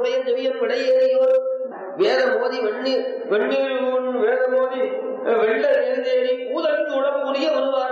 உடைய செவியன் விடையேறியோர் வேத மோதி வெண்ணி வெண்ணீர் வேத மோதி வெள்ள எழுதேறி பூதன் புரிய வருவார்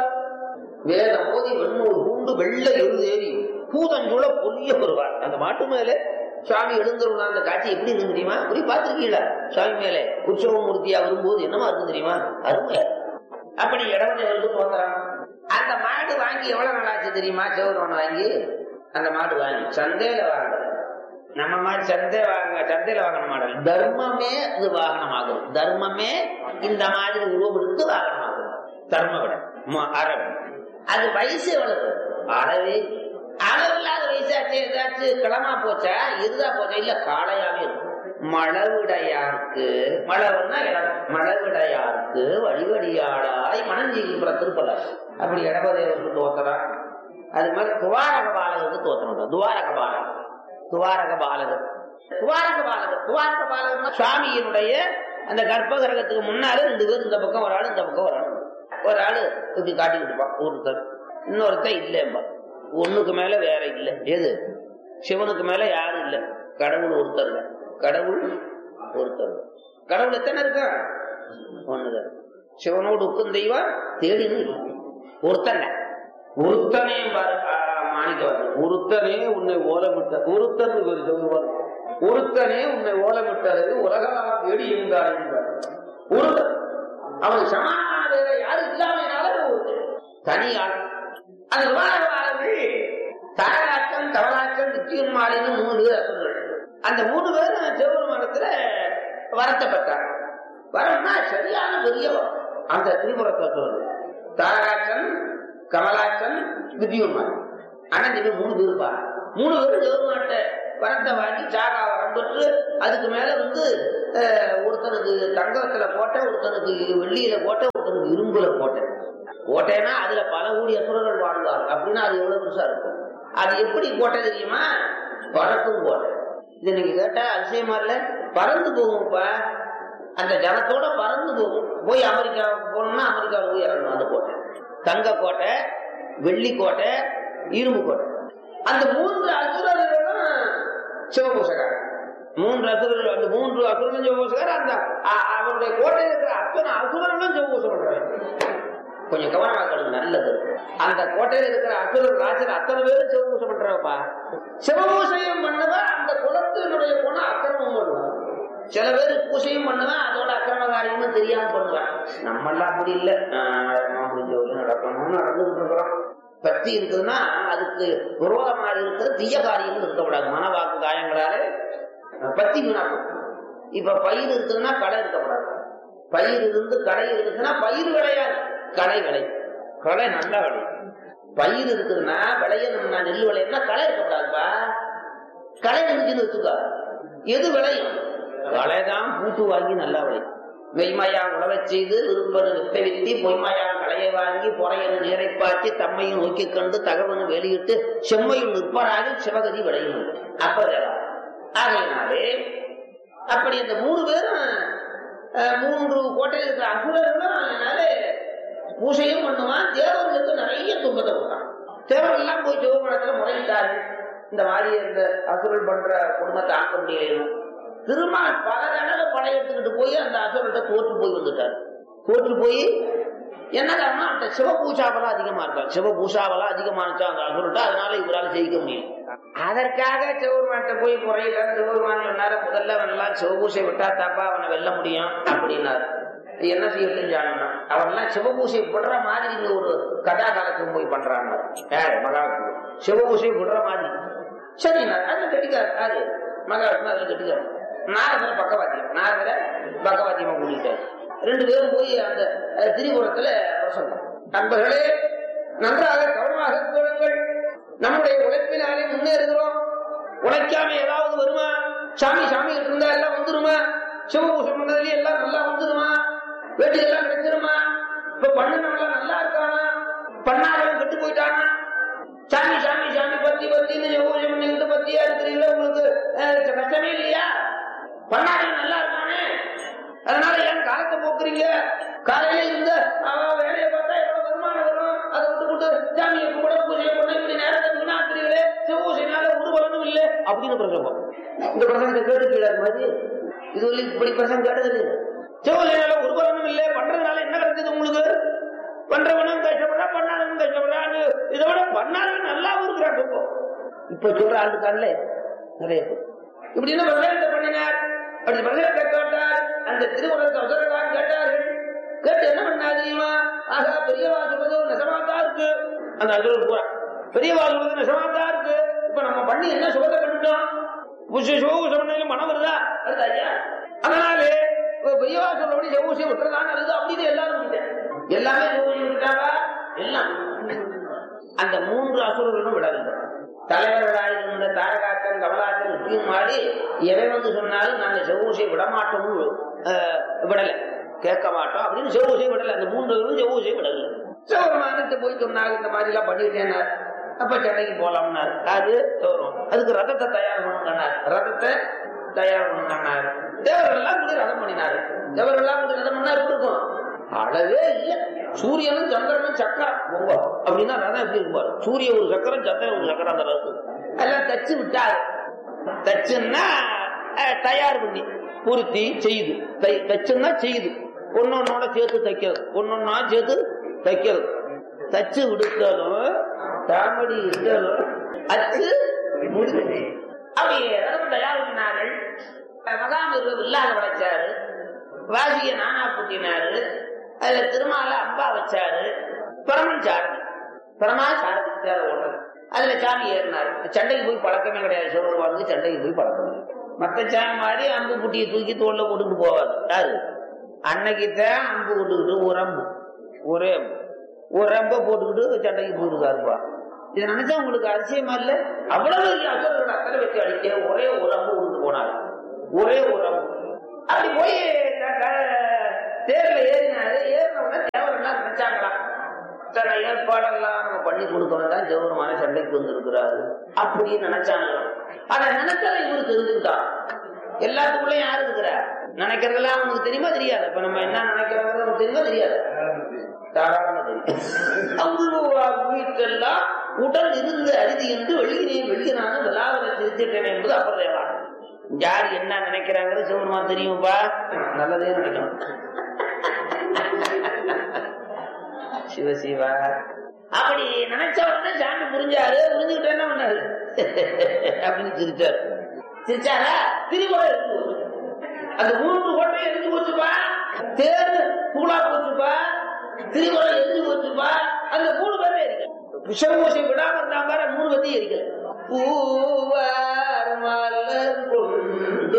வேத மோதி வெண்ணூர் பூண்டு வெள்ள எழுதேறி பூதஞ்சுள பொரிய வருவார் அந்த மாட்டு மேல சுவாமி எழுந்துருந்தா அந்த காட்சி எப்படி இருந்து தெரியுமா அப்படி பார்த்திருக்கீங்களா சுவாமி மேல உற்சவ மூர்த்தியா வரும்போது என்னமா இருக்கு தெரியுமா அருமையா அப்படி இடவனை வந்து தோத்துறான் அந்த மாடு வாங்கி எவ்வளவு நாள் ஆச்சு தெரியுமா சிவபெருமான் வாங்கி அந்த மாடு வாங்கி சந்தையில வாங்க நம்ம மாதிரி சந்தை வாங்க சந்தையில வாங்கின மாடல் தர்மமே இது வாகனமாகும் தர்மமே இந்த மாதிரி உருவம் எடுத்து வாகனமாகும் தர்மவிடம் அறம் அது வயசு எவ்வளவு அறவே அளவில்லாத வயசாச்சு ஏதாச்சும் கிளமா போச்சா இருதா போச்சா இல்ல காளையாவே இருக்கும் மழவிடையாருக்கு மழவுன்னா இடம் மழவிடையாருக்கு வழிவடியாளாய் மனஞ்சீகிற திருப்பல அப்படி இடபதேவருக்கு தோத்தரா அது மாதிரி துவாரக பாலகருக்கு தோத்தனம் துவாரக பாலகர் துவாரக பாலகர் துவாரக பாலகர் துவாரக பாலகர்னா சுவாமியினுடைய அந்த கர்ப்ப கிரகத்துக்கு முன்னால ரெண்டு பேர் இந்த பக்கம் ஒரு ஆளு இந்த பக்கம் ஒரு ஆளு ஒரு ஆளு இப்படி காட்டிக்கிட்டு இருப்பான் ஒருத்தர் இன்னொருத்தர் இல்லைம்பா ஒண்ணுக்கு மேல வேற இல்ல எது சிவனுக்கு மேல யாரும் இல்ல கடவுள் ஒருத்தர் தான். கடவுள் ஒருத்தர் தான். கடவுள் எத்தனை இருக்கா ஒண்ணுதான் சிவனோடு உக்கும் தெய்வம் தேடின்னு இருக்கு. ஒருத்தன் தான். ஒருத்தனே பாரு ஆ, மாணிக்கவாசன் ஒருத்தனே உன்னை ஓலமிட்ட ஒருத்தன் ஒரு சொல்லுவார் ஒருத்தனே உன்னை ஓலமிட்டது உலகலாம் தேடி இருந்தார் என்பார் ஒருத்தன் அவன் சமானமான வேற யாரும் இல்லாமையினால ஒருத்தன் தனியாள் அந்த விமானவாளர்கள் தாராட்சம் தவளாட்சம் நிச்சயம் மாலின்னு மூணு பேர் அசுரர்கள் அந்த மூணு பேரும் சிவபெருமானத்துல வரத்தப்பட்டாங்க வரம்னா சரியான பெரிய வரம். அந்த திரிபுரத்தை சொல்றது தாராட்சன் கமலாட்சன் வித்யுமான் ஆனா நீங்க மூணு பேருப்பா மூணு பேரும் சிவபெருமான்ட்ட வரத்தை வாங்கி சாகா வரம் பெற்று அதுக்கு மேல வந்து அஹ், ஒருத்தனுக்கு தங்கத்துல போட்ட ஒருத்தனுக்கு வெள்ளியில போட்ட ஒருத்தனுக்கு இரும்புல போட்டேன் கோட்டைனா அதுல பல கோடி அசுரர்கள் வாழ்வார் அப்படின்னா அது எவ்வளவு பெருசா இருக்கும் அது எப்படி கோட்டை தெரியுமா பறக்கும் கோட்டை இது நீங்க கேட்டா அதிசயமா இல்ல பறந்து போகும்ப்பா அந்த ஜனத்தோட பறந்து போகும் போய் அமெரிக்காவுக்கு போகணும்னா அமெரிக்காவில் போய் இறங்கணும் அந்த கோட்டை தங்க கோட்டை வெள்ளி கோட்டை இரும்பு கோட்டை அந்த மூன்று அசுரர்களும் சிவபூசகர் மூன்று அசுரர்கள் அந்த மூன்று அசுரர்களும் சிவபூசகர் அந்த அ- அவருடைய கோட்டையில் இருக்கிற அத்தனை அசுரர்களும் சிவபூசம் பண்றாங்க கொஞ்சம் கவனமா இருக்கணும் நல்லது அந்த கோட்டையில இருக்கிற அசுரர் ராஜர் அத்தனை பேரும் சிவபூசை பண்றப்பா சிவபூசையும் பண்ணவன் அந்த குலத்தினுடைய குணம் அக்கிரமம் பண்ணுவான் சில பேர் பூசையும் பண்ணுவேன் அதோட அக்கிரம காரியமும் தெரியாம பண்ணுவேன் நம்ம எல்லாம் அப்படி இல்ல ஆஹ் முடிஞ்ச வரையும் நடக்கணும்னு நடந்துகிட்டு இருக்கிறோம் பக்தி இருக்குதுன்னா அதுக்கு விரோதமாக இருக்கிற தீய காரியம் இருக்கக்கூடாது மனவாக்கு காயங்களாலே பக்தி வீணாக்கும் இப்ப பயிர் இருக்குதுன்னா களை இருக்கக்கூடாது பயிர் இருந்து களை இருக்குன்னா பயிர் விளையாது களை விளை களை நல்லா விளையும் பயிர் இருக்குதுன்னா விளையணும்னா நெல் விளையணும்னா களை இருக்கக்கூடாதுப்பா களை இருந்துச்சுன்னு வச்சுக்கோ எது விளையும் களை தான் பூட்டு வாங்கி நல்லா விளையும் மெய்மையா உழவச் செய்து விரும்பனு வித்தை வித்தி பொய்மையா களையை வாங்கி பொறையனு நீரை பாய்ச்சி தம்மையும் நோக்கி கண்டு தகவனு வெளியிட்டு செம்மையும் நிற்பராக சிவகதி விளையும் அப்ப தேவா. ஆகையினாலே அப்படி இந்த மூணு பேரும் அஹ், மூன்று கோட்டையில் இருக்கிற அசுரர்களும் அதனால பூசையும் பண்ணுவான் தேவர்களுக்கு நிறைய துன்பத்தை கொடுத்தான் தேவர்கள் எல்லாம் போய் சிவபுரத்துல முறையிட்டார்கள் இந்த மாதிரி இந்த அசுரல் பண்ற குடும்பத்தை ஆக்க முடியலையும் திருமால் பல தடவை படையெடுத்துக்கிட்டு போய் அந்த அசுரல்கிட்ட தோற்று போய் வந்துட்டார் தோற்று போய் என்ன காரணம் அந்த சிவபூஷாவெல்லாம் அதிகமா இருக்கான் சிவபூஷாவெல்லாம் அதிகமா இருந்துச்சா அந்த அசுரல்ட்ட அதனால இவரால் ஜெயிக்க முடியும் அதற்காக சிவபெருமான்கிட்ட போய் முறையிட்டார் சிவபெருமான் சொன்னாரு முதல்ல அவன் எல்லாம் சிவபூசை விட்டா தாப்பா அவனை வெல்ல முடியும் அப்படின்னாரு என்ன செய்யட்டும் ஜானா அவன்லாம் சிவபூசை விடுற மாதிரி இங்க ஒரு கதா காலத்துக்கு போய் பண்றாங்க யாரு மகாவிஷ்ணு சிவபூசை விடுற மாதிரி சரி அது கட்டிக்காரு யாரு மகாவிஷ்ணு அதுல கட்டிக்காரு நாரதர பக்கவாத்தியம் நாரதர பக்கவாத்தியமா கூட்டிட்டாரு ரெண்டு பேரும் போய் அந்த அஹ், திரிபுரத்துல பிரசங்கம் நண்பர்களே நன்றாக கவனமாக கேளுங்கள் நம்முடைய உழைப்பினாலே முன்னேறுகிறோம் உழைக்காம ஏதாவது வருமா சாமி சாமி இருந்தா எல்லாம் வந்துருமா சிவபூஷம் பண்ணதுலயே எல்லாம் நல்லா வந்துருமா வேட்டி எல்லாம் கிடைச்சிருமா இப்ப பண்ணினவெல்லாம் நல்லா இருக்கானா பண்ணாதவன் கெட்டு போயிட்டானா சாமி சாமி சாமி பத்தி பத்தின்னு சிவபூஷம் பண்ணிக்கிட்டு பத்தியா இருக்கிறீங்களா உங்களுக்கு அஹ், கஷ்டமே இல்லையா பண்ணாதவன் நல்லா இருக்கானே அதனால ஏன் காலத்தை போக்குறீங்க காலையில இருந்த அவன் வேலையை பார்த்தா எவ்வளவு வருமானம் வரும் அதை விட்டு விட்டு சாமியை கும்பிட பூஜை பண்ண இப்படி நேரத்தை வீணாக்குறீங்களே சிவபூசைனால ஒரு பலனும் இல்லை அப்படின்னு பிரசங்கம் இந்த பிரசங்கத்தை கேட்டுக்கல மாதிரி இது வரை இப்படி பிரசங்கம் கேட்டது சிவகலையால ஒரு பலனும் இல்லை பண்றதுனால என்ன கிடைச்சது உங்களுக்கு பண்றவனும் கஷ்டப்படுறா பண்ணாதவனும் கஷ்டப்படுறான்னு இதை விட பண்ணாதவன் நல்லாவும் இருக்கிறான் இப்போ இப்ப சொல்ற ஆளு காணல நிறைய பேர் இப்படின்னு பிரசங்கத்தை பண்ணினார் அப்படி பிரசங்கத்தை கேட்டார் அந்த திருமணத்தை அவசரலாம் கேட்டார்கள் கேட்டு என்ன பண்ணா தெரியுமா ஆகா பெரியவா சொல்றது நெசமாத்தான் இருக்கு அந்த அசுரர் பூரா பெரியவா சொல்றது நெசமாத்தான் இருக்கு இப்ப நம்ம பண்ணி என்ன சுகத்தை கண்டுட்டோம் சிவபூஷம் மனம் வருதா வருதா ஐயா அதனால இப்ப பெரியவா சொல்றபடி சிவபூஷம் விட்டுறதான் நல்லது அப்படின்னு எல்லாரும் விட்டேன் எல்லாமே சிவபூஷம் விட்டாங்களா எல்லாம் அந்த மூன்று அசுரர்களும் விடவில்லை தலைவர்களாக இருந்த தாரகாக்கன் கமலாக்கன் இப்பயும் மாறி எவை வந்து சொன்னாலும் நாங்க செவ்வூசியை விட மாட்டோம்னு அஹ், விடல கேட்க மாட்டோம் அப்படின்னு செவ்வூசியை விடல அந்த மூன்று பேரும் செவ்வூசியை விடல சிவபெருமானத்தை போய் சொன்னாங்க இந்த மாதிரி எல்லாம் பண்ணிட்டேனார் அப்ப சென்னைக்கு போலாம்னார் அது சௌரம் அதுக்கு ரதத்தை தயார் பண்ணுங்கன்னார் ரதத்தை தயார் பண்ணுங்கன்னார் தேவர்கள் எல்லாம் கூட ரதம் பண்ணினாரு தேவர்கள் எல்லாம் கூட ரதம் பண்ணா எப்படி இருக்கும் அளவே இல்ல சூரியனும் சந்திரனும் சக்கரம் ரொம்ப அப்படின்னா ரதம் எப்படி இருக்கும் பாரு. சூரிய ஒரு சக்கரம் சந்திரன் ஒரு சக்கரம் அந்த ரதத்துக்கு எல்லாம் தச்சு விட்டாரு தச்சுன்னா அஹ், தயார் பண்ணி பூர்த்தி செய்யுது தை- தச்சுன்னா செய்யுது ஒன்னொன்னோட சேர்த்து தைக்கிறது ஒன்னொன்னா சேர்த்து தைக்கிறது தச்சு விடுத்தாலும் தாமடி இருந்தாலும் அச்சு முடிஞ்சது அப்படி ரதம் தயார் பண்ணினார்கள் மகாமிருகம் இல்லாத படைச்சாரு வாசிய நானா பூட்டினாரு அதுல திருமால அம்பா வச்சாரு பரமன் சாரதி பரமா சாரதி தேர ஓட்டது அதுல சாமி ஏறினாரு சண்டைக்கு போய் பழக்கமே கிடையாது சிவபெருமானுக்கு சண்டைக்கு போய் பழக்கம் இல்லை. மத்த சாமி மாதிரி அம்பு புட்டியை தூக்கி தோல்ல போட்டுட்டு போவாது யாரு அன்னைக்குத்தான் அம்பு போட்டுக்கிட்டு ஒரு அம்பு ஒரே அம்பு ஒரு அம்பை போட்டுக்கிட்டு சண்டைக்கு போயிருக்காருப்பா இதை நினைச்சா உங்களுக்கு அதிசயமா இல்ல அவ்வளவு பெரிய அசுரர்கள் அத்தனை வச்சு அடிக்க ஒரே ஒரு அம்பு விட்டு போனாரு ஒரே ஒரு அம்பு அப்படி போய் க- க- தேர்ல ஏறினாரு ஏறின உடனே தேவரெல்லாம் நினைச்சாங்களாம் தன்னை ஏற்பாடெல்லாம் நம்ம பண்ணி கொடுக்கணும் தான் ஜெவருமான சண்டைக்கு வந்திருக்கிறாரு அப்படின்னு நினைச்சாங்க அதை நினைச்சதை இவரு தெரிஞ்சுக்கிட்டான் எல்லாத்துக்குள்ளயும் யாரு இருக்கிறா நினைக்கிறதெல்லாம் அவனுக்கு தெரியுமா தெரியாது இப்ப நம்ம என்ன நினைக்கிறது நமக்கு தெரியுமா தெரியாது தாராளமா தெரியும் அவ்வளவு வீட்டெல்லாம் உடல் இருந்து அரிதி என்று வெளியினேன் வெளியினான விழாவரை திருத்திட்டேன் என்பது அப்புறம் யார் என்ன நினைக்கிறாங்கிறது சிவருமா தெரியும்பா நல்லதே நினைக்கணும் சிவ சிவா அப்படி நினைச்ச உடனே சாமி புரிஞ்சாரு புரிஞ்சுக்கிட்டு என்ன பண்ணாரு அப்படின்னு சிரிச்சாரு சிரிச்சாரா திரிமுறை இருந்து போச்சு. அந்த மூன்று கோட்டை எரிஞ்சு போச்சுப்பா தேர்ந்து தூளா போச்சுப்பா திரிமுறை எரிஞ்சு போச்சுப்பா அந்த மூணு பேரே எரிக்கல விஷமோசை விடாம இருந்தா பாரு மூணு பத்தி எரிக்கல பூவார் மலர் கொண்டு